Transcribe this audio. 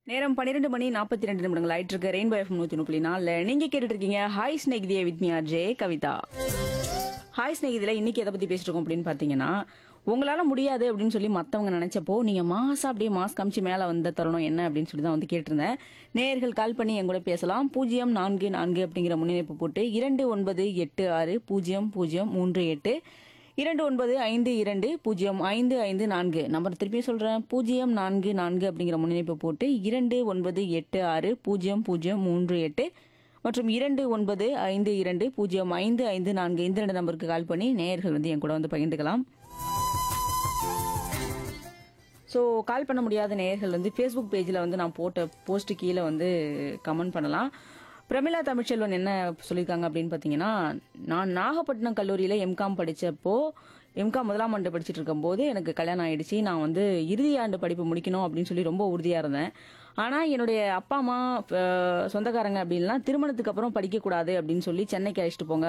நேரம் பன்னிரெண்டு மணி நாற்பத்தி ரெண்டு நிமிடங்கள் ஆயிட்டு இருக்கு ரெயின்போ எஃப்எம் நூத்தி முப்பது நாள்ல நீங்க கேட்டுட்டு இருக்கீங்க ஹாய் ஸ்நேகிதிய with me RJ Kavitha hi ஸ்நேகிதில இன்னைக்கு எதை பத்தி பேசிட்டு இருக்கோம் அப்படின்னு பாத்தீங்கன்னா உங்களால முடியாது அப்படின்னு சொல்லி மத்தவங்க நினைச்சப்போ நீங்க மாசா அப்படியே மாஸ் காமிச்சு மேல வந்த தருணம் என்ன அப்படின்னு சொல்லி தான் வந்து கேட்டிருந்தேன் நேயர்கள் கால் பண்ணி என் கூட பேசலாம் பூஜ்ஜியம் நான்கு நான்கு அப்படிங்கிற முன்னிணைப்பு போட்டு இரண்டு ஒன்பது எட்டு ஆறு பூஜ்ஜியம் பூஜ்ஜியம் மூன்று எட்டு இரண்டு ஒன்பது ஐந்து இரண்டு பூஜ்ஜியம் ஐந்து ஐந்து நான்கு நம்பர் திருப்பி சொல்றேன் பூஜ்ஜியம் நான்கு நான்கு அப்படிங்கிற முன்னிணைப்பு போட்டு இரண்டு ஒன்பது எட்டு ஆறு பூஜ்ஜியம் பூஜ்ஜியம் மூன்று எட்டு மற்றும் இரண்டு ஒன்பது ஐந்து இரண்டு பூஜ்ஜியம் ஐந்து ஐந்து நான்கு இந்த ரெண்டு நம்பருக்கு கால் பண்ணி நேயர்கள் வந்து என் கூட வந்து பகிர்ந்துக்கலாம் ஸோ கால் பண்ண முடியாத நேயர்கள் வந்து ஃபேஸ்புக் பேஜில் வந்து நான் போட்ட போஸ்ட் கீழே வந்து கமெண்ட் பண்ணலாம் பிரமிளா தமிழ்ச்செல்வன் என்ன சொல்லியிருக்காங்க அப்படின்னு பார்த்தீங்கன்னா நான் நாகப்பட்டினம் கல்லூரியில் எம்காம் படித்தப்போ எம்காம் முதலாம் ஆண்டு படிச்சுட்டு இருக்கும்போது எனக்கு கல்யாணம் ஆயிடுச்சு நான் வந்து இறுதி ஆண்டு படிப்பு முடிக்கணும் அப்படின்னு சொல்லி ரொம்ப உறுதியாக இருந்தேன் ஆனால் என்னுடைய அப்பா அம்மா அஹ், சொந்தக்காரங்க அப்படின்லாம் திருமணத்துக்கு அப்புறம் படிக்கக்கூடாது அப்படின்னு சொல்லி சென்னைக்கு அழைச்சிட்டு போங்க